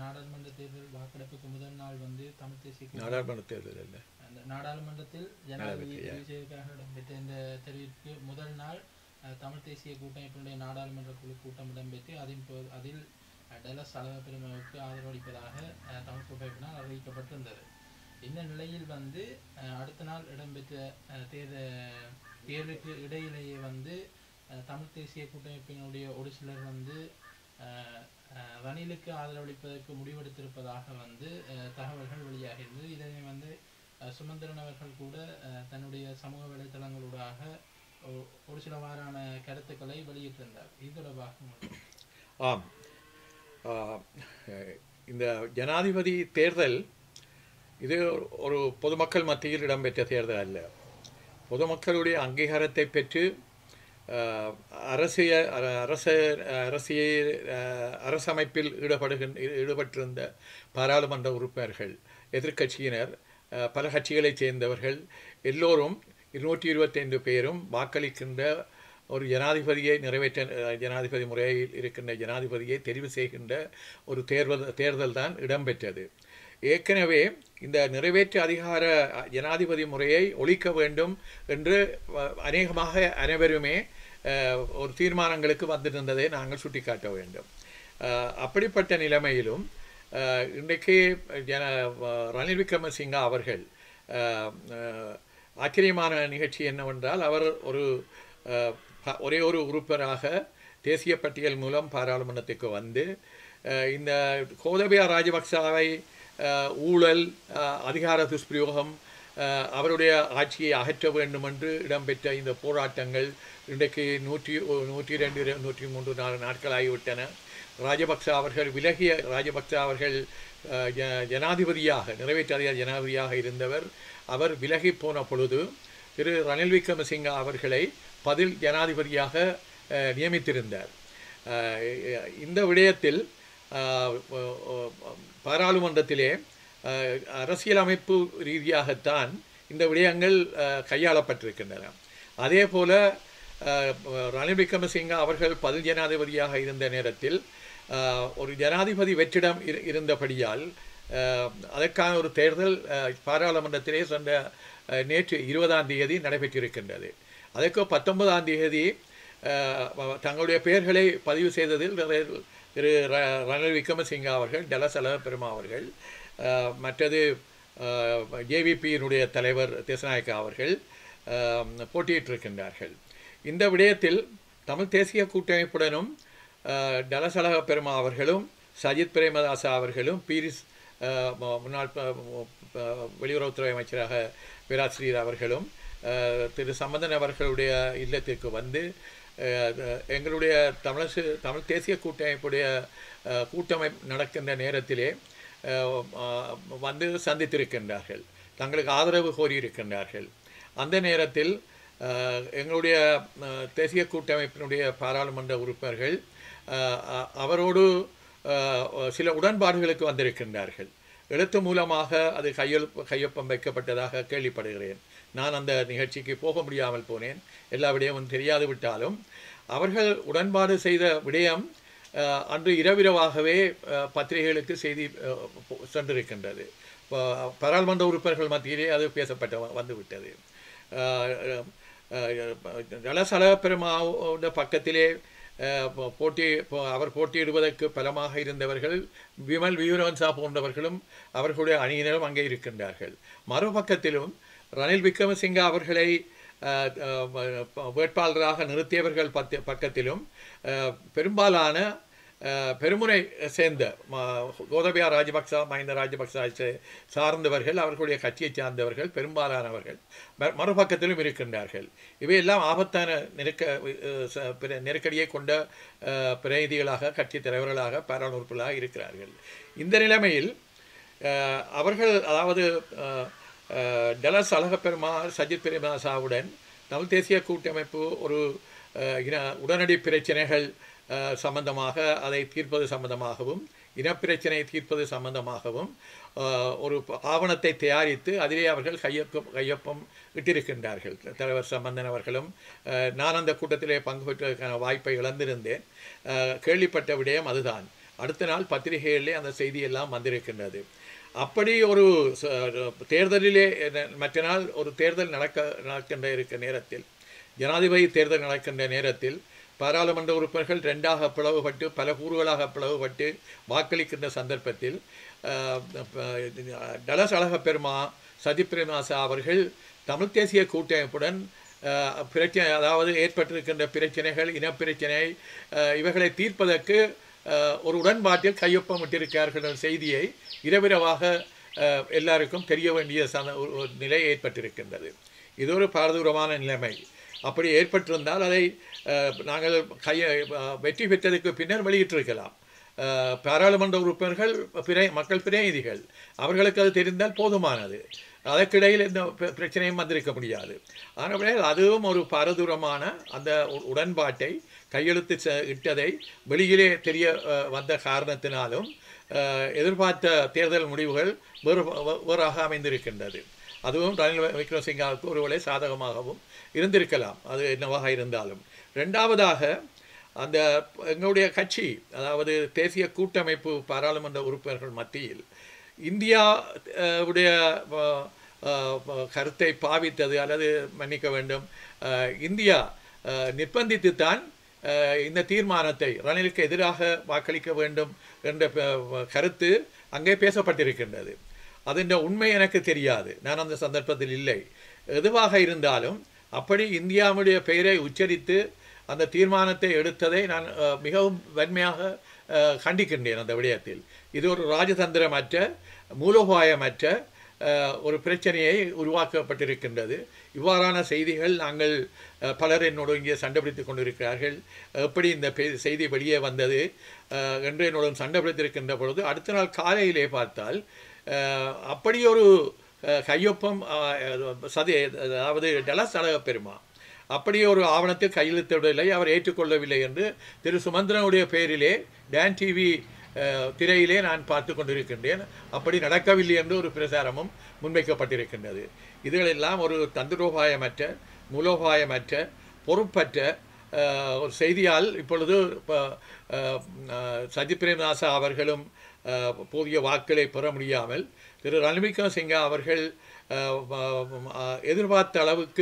நாடாளுமன்ற தேர்தல் வாக்கெடுப்புக்கு முதல் நாள் வந்து தமிழ் தேசிய கூட்டணி- நாடாளுமன்ற தேர்தல் இல்லை அந்த நாடாளுமன்றத்தில் ஜனாதிபதி தெரிவு செய்வதற்காக இடம்பெற்ற இந்த தெரிவிற்கு முதல் நாள் அஹ், தமிழ் தேசிய கூட்டமைப்பினுடைய நாடாளுமன்ற குழு கூட்டம் இடம்பெற்று அதில் போ- அதில் அஹ், டெலஸ் அழக பெருமாவுக்கு ஆதரவளிப்பதாக அஹ், தமிழ் கூட்டமைப்பினால் அறிவிக்கப்பட்டிருந்தது இந்த நிலையில் வந்து அஹ், அடுத்த நாள் இடம்பெற்ற அஹ், தேர்தல் தேர்தலுக்கு இடையிலேயே வந்து அஹ், தமிழ் தேசிய கூட்டமைப்பினுடைய ஒரு சிலர் வந்து அஹ், அஹ், ரணிலுக்கு ஆதரவளிப்பதற்கு முடிவெடுத்திருப்பதாக வந்து அஹ், தகவல்கள் வெளியாகியிருந்தது இதனை வந்து அஹ், சுமந்திரன் அவர்கள் கூட அஹ், தன்னுடைய சமூக வலைத்தளங்களூடாக ஒ- ஒரு சிலவாறான கருத்துக்களை வெளியிட்டிருந்தார் இது தொடர்பாக உங்களுக்கு ஆம் ஆ, இந்த ஜனாதிபதி தேர்தல் இது ஒரு பொதுமக்கள் மத்தியில் இடம்பெற்ற தேர்தல் அல்ல பொதுமக்களுடைய அங்கீகாரத்தை பெற்று ஆ, அரசிய அர- அரச அரசியல் ஆ, அரசமைப்பில் ஈடுபடுகின்ற ஈடுபட்டிருந்த பாராளுமன்ற உறுப்பினர்கள் எதிர்க்கட்சியினர் ஆ, பல கட்சிகளைச் சேர்ந்தவர்கள் எல்லோரும் இருநூற்றி இருபத்தைந்து பேரும் வாக்களிக்கின்ற ஒரு ஜனாதிபதியை நிறைவேற்ற அஹ், ஜனாதிபதி முறையில் இருக்கின்ற ஜனாதிபதியை தெரிவு செய்கின்ற ஒரு தேர்தல் தேர்தல் தான் இடம்பெற்றது ஏற்கனவே இந்த நிறைவேற்று அதிகார அஹ், ஜனாதிபதி முறையை ஒழிக்க வேண்டும் என்று அஹ், அநேகமாக அனைவருமே அஹ், ஒரு தீர்மானங்களுக்கு வந்திருந்ததை நாங்கள் சுட்டிக்காட்ட வேண்டும் அஹ், அப்படிப்பட்ட நிலைமையிலும் அஹ், இன்றைக்கு ஜன அஹ், ரணில் விக்ரமசிங்கா அவர்கள் அஹ், அஹ், ஆச்சரியமான நிகழ்ச்சி என்னவென்றால் அவர் ஒரு அஹ், ப- ஒரே ஒரு உறுப்பினராக தேசிய பட்டியல் மூலம் பாராளுமன்றத்துக்கு வந்து அஹ், இந்த கோதபயா ராஜபக்சாவை அஹ், ஊழல் அஹ், அதிகார துஷ்பிரயோகம் அஹ், அவருடைய ஆட்சியை அகற்ற வேண்டும் என்று இடம்பெற்ற இந்த போராட்டங்கள் இன்றைக்கு நூற்றி ஒ- நூற்றி ரெண்டு இரு- நூற்றி மூன்று நாலு நாட்கள் ஆகிவிட்டன ராஜபக்ச அவர்கள் விலகிய ராஜபக்ச அவர்கள் அஹ், ஜ- ஜனாதிபதியாக நிறைவேற்று அதிகார ஜனாதிபதியாக இருந்தவர் அவர் விலகி போன பொழுது திரு ரணில் விக்ரமசிங்க அவர்களை பதில் ஜனாதிபதியாக அஹ், நியமித்திருந்தார் அஹ், இந்த விடயத்தில் அஹ், அஹ், பாராளுமன்றத்திலே அஹ், அரசியலமைப்பு ரீதியாகத்தான் இந்த விடயங்கள் அஹ், கையாளப்பட்டிருக்கின்றன அதே போல அஹ், ரணில் விக்ரமசிங்க அவர்கள் பதில் ஜனாதிபதியாக இருந்த நேரத்தில் அஹ், ஒரு ஜனாதிபதி வெற்றிடம் இரு- இருந்தபடியால் அஹ், அதற்கான ஒரு தேர்தல் அஹ், பாராளுமன்றத்திலே சென்ற அஹ், நேற்று இருபதாம் தேதி நடைபெற்றிருக்கின்றது அதற்கு பத்தொன்பதாம் தேதி அஹ், தங்களுடைய பெயர்களை பதிவு செய்ததில் திரு- திரு ர- ரணில் விக்ரமசிங்கா அவர்கள் டலசல பெருமா அவர்கள் அஹ், மற்றது ஜேவிபியினுடைய தலைவர் தேசநாயக்கா அவர்கள் அஹ், போட்டியிட்டிருக்கின்றார்கள் இந்த விடயத்தில் தமிழ் தேசிய கூட்டமைப்புடனும் அஹ், டலசலக பெருமா அவர்களும் சஜித் பிரேமதாசா அவர்களும் பீரிஸ் அஹ், மு- முன்னாள் ப- மு- ப- வெளியுறவுத்துறை அமைச்சராக பேராசிரியர் அவர்களும் அஹ், திரு சம்பந்தன் அவர்களுடைய இல்லத்திற்கு வந்து அஹ், அஹ், எங்களுடைய தமிழசு தமிழ் தேசிய கூட்டமைப்புடைய அஹ், கூட்டமை நடக்கின்ற நேரத்திலே அஹ், அஹ், வந்து சந்தித்திருக்கின்றார்கள் தங்களுக்கு ஆதரவு கோரியிருக்கின்றார்கள் அந்த நேரத்தில் அஹ், எங்களுடைய அஹ், தேசிய கூட்டமைப்பினுடைய பாராளுமன்ற உறுப்பினர்கள் அஹ், அ- அவரோடு அஹ், சில உடன்பாடுகளுக்கு வந்திருக்கின்றார்கள் எழுத்து மூலமாக அது கையெழுப்பு கையொப்பம் வைக்கப்பட்டதாக கேள்விப்படுகிறேன் நான் அந்த நிகழ்ச்சிக்கு போக முடியாமல் போனேன் எல்லா விடயமும் தெரியாது விட்டாலும் அவர்கள் உடன்பாடு செய்த விடயம் அஹ், அன்று இரவிரவாகவே அஹ், பத்திரிகைகளுக்கு செய்தி அஹ், போ- சென்றிருக்கின்றது ப- பாராளுமன்ற உறுப்பினர்கள் மத்தியிலே அது பேசப்பட்ட வந்துவிட்டது அஹ், அஹ், நலசல பெருமாவோட பக்கத்திலே அஹ், போ- போட்டி போ- அவர் போட்டியிடுவதற்கு பலமாக இருந்தவர்கள் விமல் வீரவன்சா போன்றவர்களும் அவர்களுடைய அணியினரும் அங்கே இருக்கின்றார்கள் மறுபக்கத்திலும் ரணில் விக்ரமசிங்க அவர்களை அஹ், அஹ், வேட்பாளராக நிறுத்தியவர்கள் பத்தி பக்கத்திலும் அஹ், பெரும்பாலான அஹ், பெருமுனை சேர்ந்த ம- கோதபயா ராஜபக்சா மஹிந்த ராஜபக்சா சே- சார்ந்தவர்கள் அவர்களுடைய கட்சியை சார்ந்தவர்கள் பெரும்பாலானவர்கள் ம- மறுபக்கத்திலும் இருக்கின்றார்கள் இவையெல்லாம் ஆபத்தான நெருக்க அஹ், ச- பிர- நெருக்கடியை கொண்ட அஹ், பிரதிநிதிகளாக கட்சி தலைவர்களாக பாராளுமன்ற உறுப்பினர்களாக இருக்கிறார்கள் இந்த நிலைமையில் அஹ், அவர்கள் அதாவது அஹ், அஹ், டலஸ் அழகப்பெருமா சஜித் பிரேமதாசாவுடன் தமிழ் தேசிய கூட்டமைப்பு ஒரு அஹ், இன உடனடி பிரச்சனைகள் அஹ், சம்பந்தமாக அதை தீர்ப்பது சம்பந்தமாகவும் இனப்பிரச்சனையை தீர்ப்பது சம்பந்தமாகவும் அஹ், ஒரு ப- ஆவணத்தை தயாரித்து அதிலே அவர்கள் கையொப்பம் கையொப்பம் இட்டிருக்கின்றார்கள் தலைவர் சம்பந்தன் அவர்களும் அஹ், நான் அந்த கூட்டத்திலே பங்கு பெற்றதற்கான வாய்ப்பை இழந்திருந்தேன் அஹ், கேள்விப்பட்ட விடயம் அதுதான் அடுத்த நாள் பத்திரிகைகளிலே அந்த செய்தி எல்லாம் வந்திருக்கின்றது அப்படி ஒரு ச- தேர்தலிலே ந- மற்ற நாள் ஒரு தேர்தல் நடக்க நடக்கின்ற இருக்க நேரத்தில் ஜனாதிபதி தேர்தல் நடக்கின்ற நேரத்தில் பாராளுமன்ற உறுப்பினர்கள் ரெண்டாக பிளவுபட்டு பல கூறுகளாக பிளவுபட்டு வாக்களிக்கின்ற சந்தர்ப்பத்தில் அஹ், அஹ், டலஸ் அழகப்பெருமா சஜித் பிரேமதாசா அவர்கள் தமிழ் தேசிய கூட்டமைப்புடன் அஹ், பிரச்சனை அதாவது ஏற்பட்டிருக்கின்ற பிரச்சனைகள் இனப்பிரச்சனை அஹ், இவைகளை தீர்ப்பதற்கு அஹ், ஒரு உடன்பாட்டில் கையொப்பமிட்டிருக்கிறார்கள் என்ற செய்தியை இரவிரவாக அஹ், எல்லாருக்கும் தெரிய வேண்டிய சன ஒரு ஒரு நிலை ஏற்பட்டிருக்கின்றது இது ஒரு பாரதூரமான நிலைமை அப்படி ஏற்பட்டிருந்தால் அதை அஹ், நாங்கள் கைய அஹ், வெற்றி பெற்றதுக்கு பின்னர் வெளியிட்டிருக்கலாம் அஹ், பாராளுமன்ற உறுப்பினர்கள் பிறை மக்கள் பிரதிநிதிகள் அவர்களுக்கு அது தெரிந்தால் போதுமானது அதற்கிடையில் எந்த பிர- பிரச்சனையும் வந்திருக்க முடியாது ஆனால் அதுவும் ஒரு பாரதூரமான அந்த உ- உடன்பாட்டை கையெழுத்து ச- இட்டதை வெளியிலே தெரிய அஹ், வந்த காரணத்தினாலும் அஹ், எதிர்பார்த்த தேர்தல் முடிவுகள் வேறு வே- வேறாக அமைந்திருக்கின்றது அதுவும் ரணில் விக்ரமசிங்காவுக்கு ஒருவேளை சாதகமாகவும் இருந்திருக்கலாம் அது என்னவாக இருந்தாலும் ரெண்டாவதாக அந்த எங்களுடைய கட்சி அதாவது தேசிய கூட்டமைப்பு பாராளுமன்ற உறுப்பினர்கள் மத்தியில் இந்தியா அஹ், உடைய அஹ், அஹ், கருத்தை பாவித்தது அல்லது மன்னிக்க வேண்டும் அஹ், இந்தியா அஹ், நிர்பந்தித்துத்தான் அஹ், இந்த தீர்மானத்தை ரணிலுக்கு எதிராக வாக்களிக்க வேண்டும் என்ற ப- கருத்து அங்கே பேசப்பட்டிருக்கின்றது அதன் உண்மை எனக்கு தெரியாது நான் அந்த சந்தர்ப்பத்தில் இல்லை எதுவாக இருந்தாலும் அப்படி இந்தியாவுடைய பெயரை உச்சரித்து அந்த தீர்மானத்தை எடுத்ததை நான் அஹ், மிகவும் வன்மையாக அஹ், கண்டிக்கின்றேன் அந்த விடயத்தில் இது ஒரு ராஜதந்திரமற்ற மூலோபாயமற்ற அஹ், ஒரு பிரச்சனையை உருவாக்கப்பட்டிருக்கின்றது இவ்வாறான செய்திகள் நாங்கள் அஹ், பலர் என்னோடு இங்கே சண்டை பிடித்துக் கொண்டிருக்கிறார்கள் எப்படி இந்த பெ- செய்தி வெளியே வந்தது அஹ், என்று என்னுடன் சண்டை பிடித்திருக்கின்ற பொழுது அடுத்த நாள் காலையிலே பார்த்தால் அஹ், அப்படி ஒரு அஹ், கையொப்பம் அஹ், சதி அதாவது டலஸ் அழக பெருமா அப்படி ஒரு ஆவணத்தில் கையெழுத்திடவில்லை அவர் ஏற்றுக்கொள்ளவில்லை என்று திரு சுமந்திரனுடைய பெயரிலே டான் டிவி திரையிலே நான் பார்த்து கொண்டிருக்கின்றேன் அப்படி நடக்கவில்லை என்று ஒரு பிரசாரமும் முன்வைக்கப்பட்டிருக்கின்றது இதுகளெல்லாம் ஒரு தந்திரோபாயமற்ற மூலோபாயமற்ற பொறுப்பற்ற அஹ், ஒரு செய்தியால் இப்பொழுது இப்போ சஜித் பிரேமதாசா அவர்களும் அஹ், போதிய வாக்களை பெற முடியாமல் திரு ரணில் சிங்கா அவர்கள் அஹ், அஹ், எதிர்பார்த்த அளவுக்கு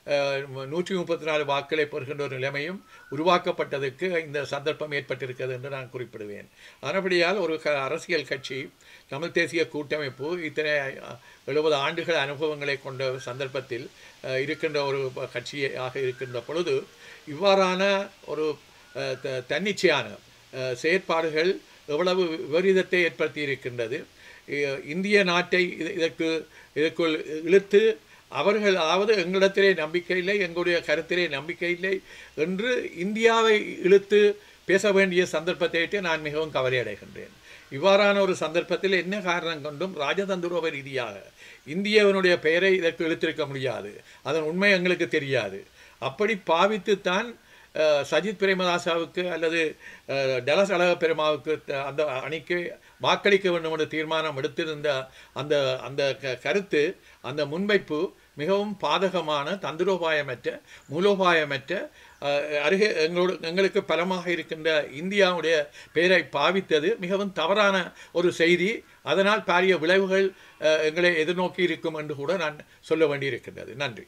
நூற்றி முப்பத்தி நாலு வாக்களை பெறுகின்ற ஒரு நிலைமையும் உருவாக்கப்பட்டதற்கு இந்த சந்தர்ப்பம் ஏற்பட்டிருக்கிறது என்று நான் குறிப்பிடுவேன் ஆனபடியால் ஒரு க அரசியல் கட்சி தமிழ் தேசிய கூட்டமைப்பு இத்தனை எழுபது ஆண்டுகள் அனுபவங்களை கொண்ட சந்தர்ப்பத்தில் அஹ், இருக்கின்ற ஒரு கட்சியாக இருக்கின்ற பொழுது இவ்வாறான ஒரு அஹ், த- தன்னிச்சையான அஹ், செயற்பாடுகள் எவ்வளவு விபரீதத்தை ஏற்படுத்தி இருக்கின்றது இ- இந்திய நாட்டை இது- இதற்கு இதற்குள் இழுத்து அவர்கள் அதாவது எங்களிடத்திலே நம்பிக்கை இல்லை எங்களுடைய கருத்திலே நம்பிக்கை இல்லை என்று இந்தியாவை இழுத்து பேச வேண்டிய சந்தர்ப்பத்தை நான் மிகவும் கவலையடைகின்றேன் இவ்வாறான ஒரு சந்தர்ப்பத்தில் என்ன காரணம் கொண்டும் ராஜதந்திரோப ரீதியாக இந்தியவனுடைய பெயரை இதற்கு இழுத்திருக்க முடியாது அதன் உண்மை எங்களுக்கு தெரியாது அப்படி பாவித்துத்தான் அஹ், சஜித் பிரேமதாசாவுக்கு அல்லது அஹ், டலஸ் அழக பெருமாவுக்கு த- அந்த அணிக்கு வாக்களிக்க வேண்டும் என்ற தீர்மானம் எடுத்திருந்த அந்த அந்த க- கருத்து அந்த முன்வைப்பு மிகவும் பாதகமான தந்திரோபாயமற்ற மூலோபாயமற்ற அஹ், அருகே எங்களோடு எங்களுக்கு பலமாக இருக்கின்ற இந்தியாவுடைய பெயரை பாவித்தது மிகவும் தவறான ஒரு செய்தி அதனால் பாரிய விளைவுகள் அஹ், எங்களை எதிர்நோக்கி இருக்கும் என்று கூட நான் சொல்ல வேண்டியிருக்கின்றது நன்றி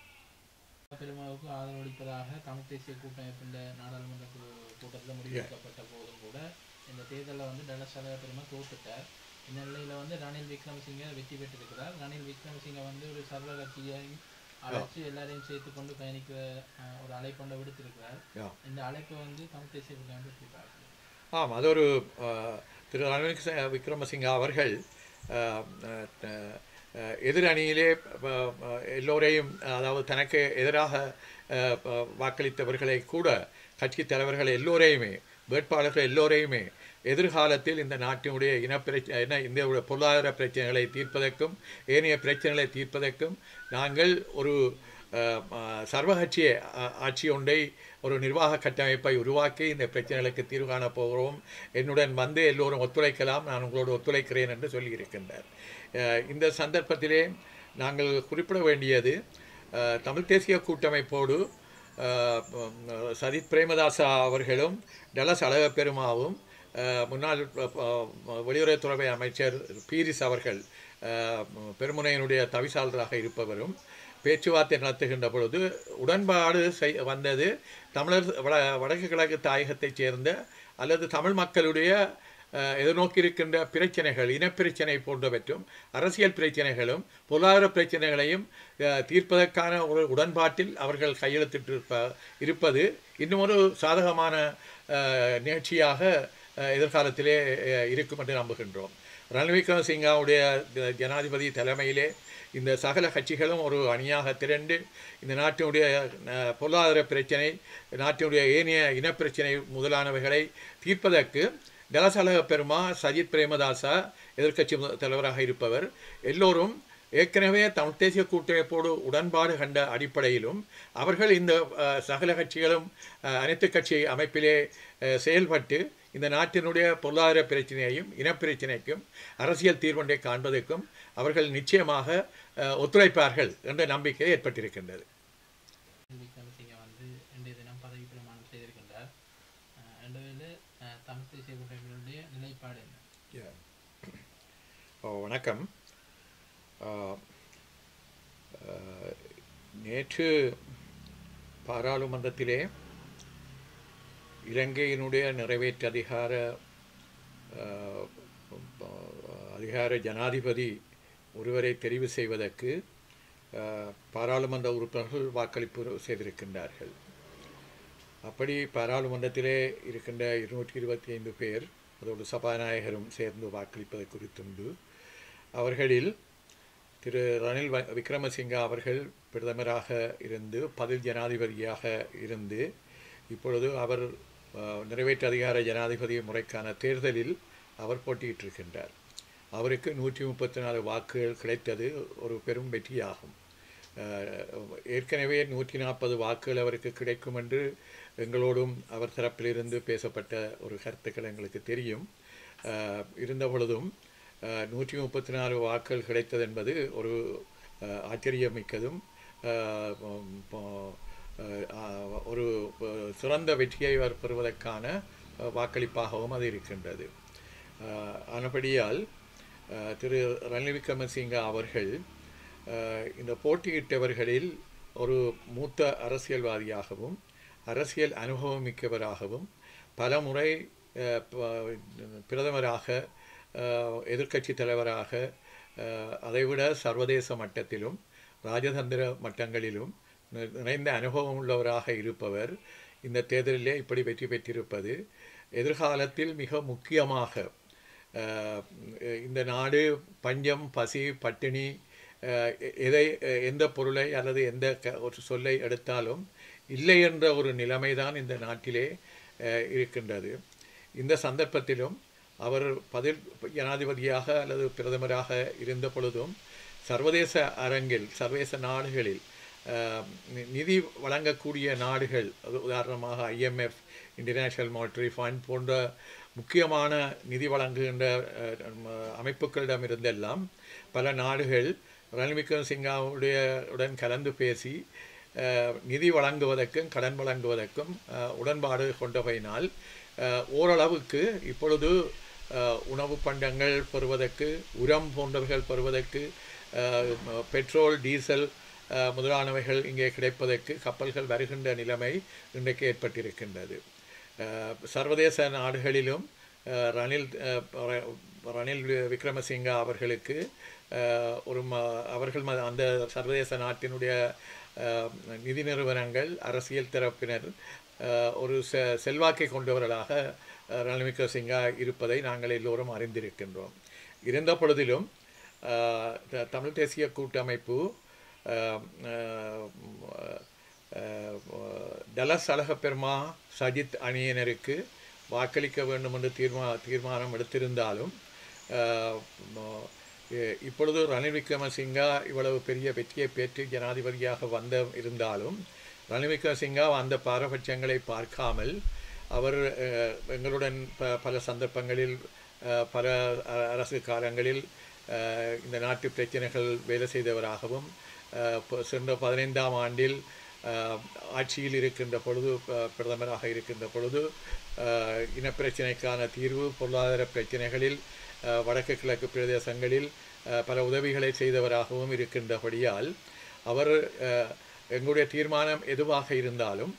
பெருமாவுக்கு ஆதரவளிப்பதாக தமிழ் தேசிய கூட்டமைப்பின் நாடாளுமன்ற குழு கூட்டத்தில் முடிவெடுக்கப்பட்ட போதும் கூட இந்த தேர்தலில் வந்து டலசல பெருமா தோத்துட்டார் இந்த நிலையில வந்து ரணில் விக்ரமசிங்க வெற்றி பெற்றிருக்கிறார் ரணில் விக்ரமசிங்க வந்து ஒரு சர்வ கட்சியையும் அழைச்சு எல்லாரையும் சேர்த்து கொண்டு பயணிக்கிற அஹ், ஒரு அழைப்பொண்டை விடுத்திருக்கிறார் யா. இந்த அழைப்பை வந்து தமிழ் தேசிய கூட்டமைப்பு எப்படி பார்க்குது ஆம் அது ஒரு அஹ், திரு ரணில் ச- விக்ரமசிங்க அவர்கள் அஹ், அஹ், அஹ், எதிர் அணியிலே அஹ், அஹ், எல்லோரையும் அதாவது தனக்கு எதிராக அஹ், ப- வாக்களித்தவர்களை கூட கட்சி தலைவர்கள் எல்லோரையுமே வேட்பாளர்கள் எல்லோரையுமே எதிர்காலத்தில் இந்த நாட்டினுடைய இனப்பிரச்சனை இன இந்தியாவுடைய பொருளாதார பிரச்சனைகளை தீர்ப்பதற்கும் ஏனைய பிரச்சனைகளை தீர்ப்பதற்கும் நாங்கள் ஒரு அஹ், அஹ், சர்வகட்சிய அ- ஆட்சி ஒன்றை ஒரு நிர்வாக கட்டமைப்பை உருவாக்கி இந்த பிரச்சனைகளுக்கு தீர்வு காணப் போகிறோம் என்னுடன் வந்து எல்லோரும் ஒத்துழைக்கலாம் நான் உங்களோடு ஒத்துழைக்கிறேன் என்று சொல்லியிருக்கின்றார் அஹ், இந்த சந்தர்ப்பத்திலே நாங்கள் குறிப்பிட வேண்டியது அஹ், தமிழ் தேசிய கூட்டமைப்போடு அஹ், உம், சஜித் பிரேமதாசா அவர்களும் டலஸ் அழகப்பெருமாவும் அஹ், முன்னாள் அஹ், அஹ், வெளியுறவுத்துறை அமைச்சர் பீரிஸ் அவர்கள் அஹ், பெருமுனையினுடைய தவிசாளராக இருப்பவரும் பேச்சுவார்த்தை நடத்துகின்ற பொழுது உடன்பாடு செய் வந்தது தமிழர் வட வடக்கு கிழக்கு தாயகத்தைச் சேர்ந்த அல்லது தமிழ் மக்களுடைய அஹ், எதிர்நோக்கி இருக்கின்ற பிரச்சனைகள் இனப்பிரச்சனை போன்றவற்றும் அரசியல் பிரச்சனைகளும் பொருளாதார பிரச்சனைகளையும் அஹ், தீர்ப்பதற்கான ஒரு உடன்பாட்டில் அவர்கள் கையெழுத்திட்டிருப்ப இருப்பது இன்னும் ஒரு சாதகமான அஹ், நிகழ்ச்சியாக அஹ், எதிர்காலத்திலே அஹ், இருக்கும் என்று நம்புகின்றோம் ரணில் விக்ரமசிங்காவுடைய த- ஜனாதிபதி தலைமையிலே இந்த சகல கட்சிகளும் ஒரு அணியாக திரண்டு இந்த நாட்டினுடைய அஹ், பொருளாதார பிரச்சனை நாட்டினுடைய ஏனைய இனப்பிரச்சனை முதலானவைகளை தீர்ப்பதற்கு டலசலக பெருமா சஜித் பிரேமதாசா எதிர்க்கட்சி மு- தலைவராக இருப்பவர் எல்லோரும் ஏற்கனவே தமிழ் தேசிய கூட்டமைப்போடு உடன்பாடு கண்ட அடிப்படையிலும் அவர்கள் இந்த அஹ், சகல கட்சிகளும் அஹ், அனைத்து கட்சி அமைப்பிலே அஹ், செயல்பட்டு இந்த நாட்டினுடைய பொருளாதார பிரச்சனையையும் இனப்பிரச்சனைக்கும் அரசியல் தீர்வொன்றை காண்பதற்கும் அவர்கள் நிச்சயமாக அஹ், ஒத்துழைப்பார்கள் என்ற நம்பிக்கை ஏற்பட்டிருக்கின்றது விக்ரமசிங்க வந்து இன்றைய தினம் பதவி பிரமாணம் செய்திருக்கின்றார் அஹ் என்ற வேளையில் அஹ், தமிழ் தேசிய கூட்டமைப்பினுடைய நிலைப்பாடு என்ன ஓ வணக்கம் ஆ, ஆ, நேற்று பாராளுமன்றத்திலே இலங்கையினுடைய நிறைவேற்று அதிகார ஆ, அதிகார ஜனாதிபதி ஒருவரை தெரிவு செய்வதற்கு ஆ, பாராளுமன்ற உறுப்பினர்கள் வாக்களிப்பு செய்திருக்கின்றார்கள் அப்படி பாராளுமன்றத்திலே இருக்கின்ற இருநூற்றி இருபத்தி ஐந்து பேர் அதோடு சபாநாயகரும் சேர்ந்து வாக்களிப்பது குறித்துண்டு அவர்களில் திரு ரணில் வ- விக்ரமசிங்கா அவர்கள் பிரதமராக இருந்து பதில் ஜனாதிபதியாக இருந்து இப்பொழுது அவர் அஹ், நிறைவேற்று அதிகார ஜனாதிபதி முறைக்கான தேர்தலில் அவர் போட்டியிட்டிருக்கின்றார் அவருக்கு நூற்றி முப்பத்தி நாலு வாக்குகள் கிடைத்தது ஒரு பெரும் வெற்றியாகும் அஹ், ஏற்கனவே நூற்றி நாற்பது வாக்குகள் அவருக்கு கிடைக்கும் என்று எங்களோடும் அவர் தரப்பிலிருந்து பேசப்பட்ட ஒரு கருத்துக்கள் எங்களுக்கு தெரியும் அஹ், இருந்த பொழுதும் நூற்றி முப்பத்தி நாலு வாக்குகள் கிடைத்தது என்பது ஒரு அஹ், ஆச்சரியமிக்கதும் அஹ், உம், ப- அஹ், ஒரு அஹ், சிறந்த வெற்றியை அவர் பெறுவதற்கான அஹ், வாக்களிப்பாகவும் அது இருக்கின்றது அஹ், ஆனபடியால் அஹ், திரு ரணில் விக்ரமசிங்கா அவர்கள் அஹ், இந்த போட்டியிட்டவர்களில் ஒரு மூத்த அரசியல்வாதியாகவும் அரசியல் அனுபவம் மிக்கவராகவும் பலமுறை அஹ், ப- பிரதமராக எதிர்க்கட்சி தலைவராக அஹ், அதைவிட சர்வதேச மட்டத்திலும் ராஜதந்திர மட்டங்களிலும் நி- நிறைந்த அனுபவம் உள்ளவராக இருப்பவர் இந்த தேர்தலிலே இப்படி வெற்றி பெற்றிருப்பது எதிர்காலத்தில் மிக முக்கியமாக அஹ், இந்த நாடு பஞ்சம் பசி பட்டினி அஹ், எ- எதை எ- எந்த பொருளை அல்லது எந்த க ஒரு சொல்லை எடுத்தாலும் இல்லை என்ற ஒரு நிலைமைதான் இந்த நாட்டிலே அஹ், இருக்கின்றது இந்த சந்தர்ப்பத்திலும் அவர் பதில் ஜனாதிபதியாக அல்லது பிரதமராக இருந்த பொழுதும் சர்வதேச அரங்கில் சர்வதேச நாடுகளில் அஹ், நி- நிதி வழங்கக்கூடிய நாடுகள் அது உதாரணமாக ஐஎம்எஃப் இன்டர்நேஷனல் மானிட்டரி ஃபண்ட் போன்ற முக்கியமான நிதி வழங்குகின்ற அஹ், நம்ம அமைப்புகளிடமிருந்தெல்லாம் பல நாடுகள் ரணில் விக்ரமசிங்காவுடைய உடன் கலந்து பேசி அஹ், நிதி வழங்குவதற்கும் கடன் வழங்குவதற்கும் அஹ், உடன்பாடு கொண்டவையினால் அஹ், ஓரளவுக்கு இப்பொழுது அஹ், உணவு பண்டங்கள் பெறுவதற்கு உரம் போன்றவைகள் பெறுவதற்கு அஹ், ம- பெட்ரோல் டீசல் அஹ், முதலானவைகள் இங்கே கிடைப்பதற்கு கப்பல்கள் வருகின்ற நிலைமை இன்றைக்கு ஏற்பட்டிருக்கின்றது அஹ், சர்வதேச நாடுகளிலும் அஹ், ரணில் அஹ், ர- ரணில் வி- விக்ரமசிங்கா அவர்களுக்கு அஹ், ஒரு ம அவர்கள் ம- அந்த சர்வதேச நாட்டினுடைய அஹ், நிதி நிறுவனங்கள் அரசியல் தரப்பினர் அஹ், ஒரு செ செல்வாக்கை கொண்டவர்களாக அஹ், ரணில் விக்ரமசிங்கா இருப்பதை நாங்கள் எல்லோரும் அறிந்திருக்கின்றோம் இருந்த பொழுதிலும் அஹ், த- தமிழ் தேசிய கூட்டமைப்பு அஹ், அஹ், அஹ், டலஸ் அழகப்பெருமா சஜித் அணியினருக்கு வாக்களிக்க வேண்டும் என்று தீர்மா தீர்மானம் எடுத்திருந்தாலும் அஹ், ம- எ- இப்பொழுது ரணில் விக்ரமசிங்கா இவ்வளவு பெரிய வெற்றியை பெற்று ஜனாதிபதியாக வந்த இருந்தாலும் ரணில் விக்ரமசிங்கா அந்த பாரபட்சங்களை பார்க்காமல் அவர் அஹ், எங்களுடன் ப பல சந்தர்ப்பங்களில் அஹ், பல அ- அரசு காலங்களில் அஹ், இந்த நாட்டு பிரச்சனைகள் வேலை செய்தவராகவும் அஹ், ப- சென்ற பதினைந்தாம் ஆண்டில் அஹ், ஆட்சியில் இருக்கின்ற பொழுது ப- பிரதமராக இருக்கின்ற பொழுது அஹ், இனப்பிரச்சினைக்கான தீர்வு பொருளாதார பிரச்சனைகளில் அஹ், வடக்கு கிழக்கு பிரதேசங்களில் அஹ், பல உதவிகளை செய்தவராகவும் இருக்கின்றபடியால் அவர் அஹ், எங்களுடைய தீர்மானம் எதுவாக இருந்தாலும்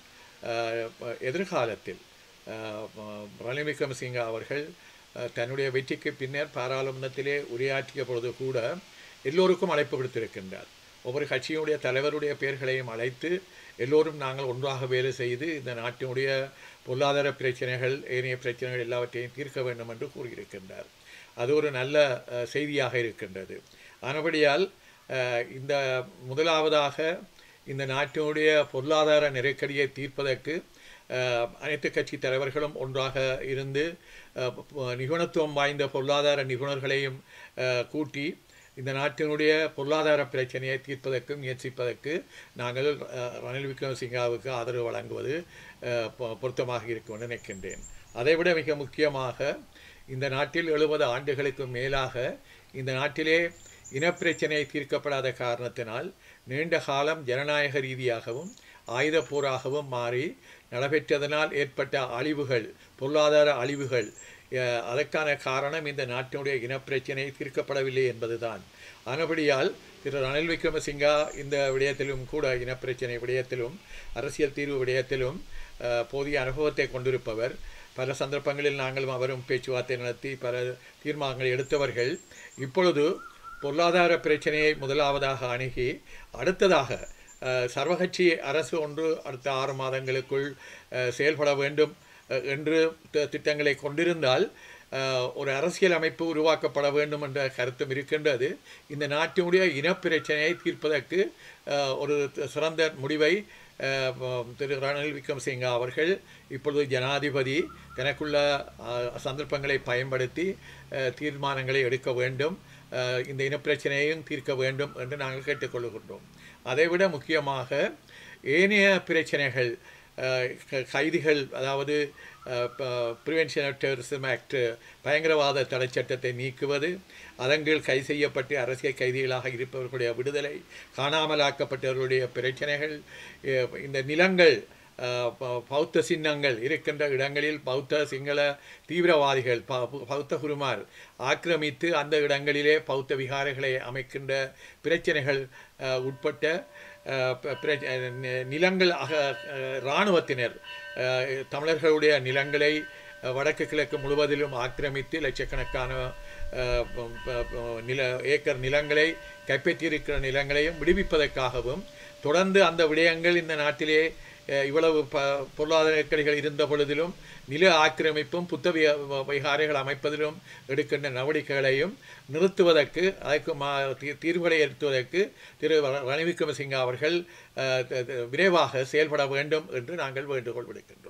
அஹ், எதிர்காலத்தில் அஹ், ரணில் விக்ரமசிங்க அவர்கள் அஹ், தன்னுடைய வெற்றிக்கு பின்னர் பாராளுமன்றத்திலே உரையாற்றிய பொழுது கூட எல்லோருக்கும் அழைப்பு விடுத்திருக்கின்றார் ஒவ்வொரு கட்சியினுடைய தலைவருடைய பெயர்களையும் அழைத்து எல்லோரும் நாங்கள் ஒன்றாக வேலை செய்து இந்த நாட்டினுடைய பொருளாதார பிரச்சனைகள் ஏனைய பிரச்சனைகள் எல்லாவற்றையும் தீர்க்க வேண்டும் என்று கூறியிருக்கின்றார் அது ஒரு நல்ல அஹ், செய்தியாக இருக்கின்றது ஆனபடியால் அஹ், இந்த முதலாவதாக இந்த நாட்டினுடைய பொருளாதார நெருக்கடியை தீர்ப்பதற்கு அஹ், அனைத்து கட்சி தலைவர்களும் ஒன்றாக இருந்து அஹ், ப- நிபுணத்துவம் வாய்ந்த பொருளாதார நிபுணர்களையும் அஹ், கூட்டி இந்த நாட்டினுடைய பொருளாதார பிரச்சனையை தீர்ப்பதற்கு முயற்சிப்பதற்கு நாங்கள் அஹ், ரணில் விக்ரமசிங்காவுக்கு ஆதரவு வழங்குவது அஹ், பொ- பொருத்தமாக இருக்கும் என்று நினைக்கின்றேன் அதைவிட மிக முக்கியமாக இந்த நாட்டில் எழுபது ஆண்டுகளுக்கு மேலாக இந்த நாட்டிலே இனப்பிரச்சனை தீர்க்கப்படாத காரணத்தினால் நீண்ட காலம் ஜனநாயக ரீதியாகவும் ஆயுதப் போராகவும் மாறி நடைபெற்றதனால் ஏற்பட்ட அழிவுகள் பொருளாதார அழிவுகள் அஹ், அதற்கான காரணம் இந்த நாட்டினுடைய இனப்பிரச்சனை தீர்க்கப்படவில்லை என்பதுதான் ஆனபடியால் திரு ரணில் விக்ரமசிங்கா இந்த விடயத்திலும் கூட இனப்பிரச்சனை விடயத்திலும் அரசியல் தீர்வு விடயத்திலும் அஹ், போதிய அனுபவத்தை கொண்டிருப்பவர் பல சந்தர்ப்பங்களில் நாங்களும் அவரும் பேச்சுவார்த்தை நடத்தி பல தீர்மானங்களை எடுத்தவர்கள் இப்பொழுது பொருளாதார பிரச்சனையை முதலாவதாக அணுகி அடுத்ததாக அஹ், சர்வகட்சி அரசு ஒன்று அடுத்த ஆறு மாதங்களுக்குள் அஹ், செயல்பட வேண்டும் அஹ், என்று தி- திட்டங்களை கொண்டிருந்தால் அஹ், ஒரு அரசியல் அமைப்பு உருவாக்கப்பட வேண்டும் என்ற கருத்தும் இருக்கின்றது இந்த நாட்டினுடைய இனப்பிரச்சனையை தீர்ப்பதற்கு அஹ், ஒரு சிறந்த முடிவை அஹ், ப- திரு ரணில் விக்ரமசிங்கா அவர்கள் இப்பொழுது ஜனாதிபதி தனக்குள்ள அஹ், சந்தர்ப்பங்களை பயன்படுத்தி அஹ், தீர்மானங்களை எடுக்க வேண்டும் அஹ், இந்த இனப்பிரச்சனையையும் தீர்க்க வேண்டும் என்று நாங்கள் கேட்டுக்கொள்கின்றோம் அதைவிட முக்கியமாக ஏனைய பிரச்சனைகள் அஹ், க- கைதிகள் அதாவது ப்ரிவென்ஷன் ஆஃப் டெரரிசம் ஆக்ட் பயங்கரவாத தடை சட்டத்தை நீக்குவது அதன் கீழ் கைது செய்யப்பட்டு அரசியல் கைதிகளாக இருப்பவர்களுடைய விடுதலை காணாமலாக்கப்பட்டவர்களுடைய பிரச்சனைகள் அஹ், இந்த நிலங்கள் அஹ், ப- பௌத்த சின்னங்கள் இருக்கின்ற இடங்களில் பௌத்த சிங்கள தீவிரவாதிகள் ப- பௌத்த குருமார் ஆக்கிரமித்து அந்த இடங்களிலே பௌத்த விகாரைகளை அமைக்கின்ற பிரச்சனைகள் அஹ், உட்பட்ட அஹ், ப- பிர- அஹ், நி- நிலங்கள் அக அஹ், இராணுவத்தினர் அஹ், தமிழர்களுடைய நிலங்களை அஹ், வடக்கு கிழக்கு முழுவதிலும் ஆக்கிரமித்து லட்சக்கணக்கான அஹ், ப- ப- ப- நில ஏக்கர் நிலங்களை கைப்பற்றியிருக்கிற நிலங்களையும் விடுவிப்பதற்காகவும் தொடர்ந்து அந்த விடயங்கள் இந்த நாட்டிலே அஹ், இவ்வளவு ப பொருளாதார நெருக்கடிகள் இருந்த பொழுதிலும் நில ஆக்கிரமிப்பும் புத்த வி- வ- விகாரைகள் அமைப்பதிலும் எடுக்கின்ற நடவடிக்கைகளையும் நிறுத்துவதற்கு அதற்கு மா தீ- தீர்வுகளை எடுத்துவதற்கு திரு ர- ரணில் விக்ரமசிங்க அவர்கள் அஹ், த- த- விரைவாக செயல்பட வேண்டும் என்று நாங்கள் வேண்டுகோள் விடுக்கின்றோம்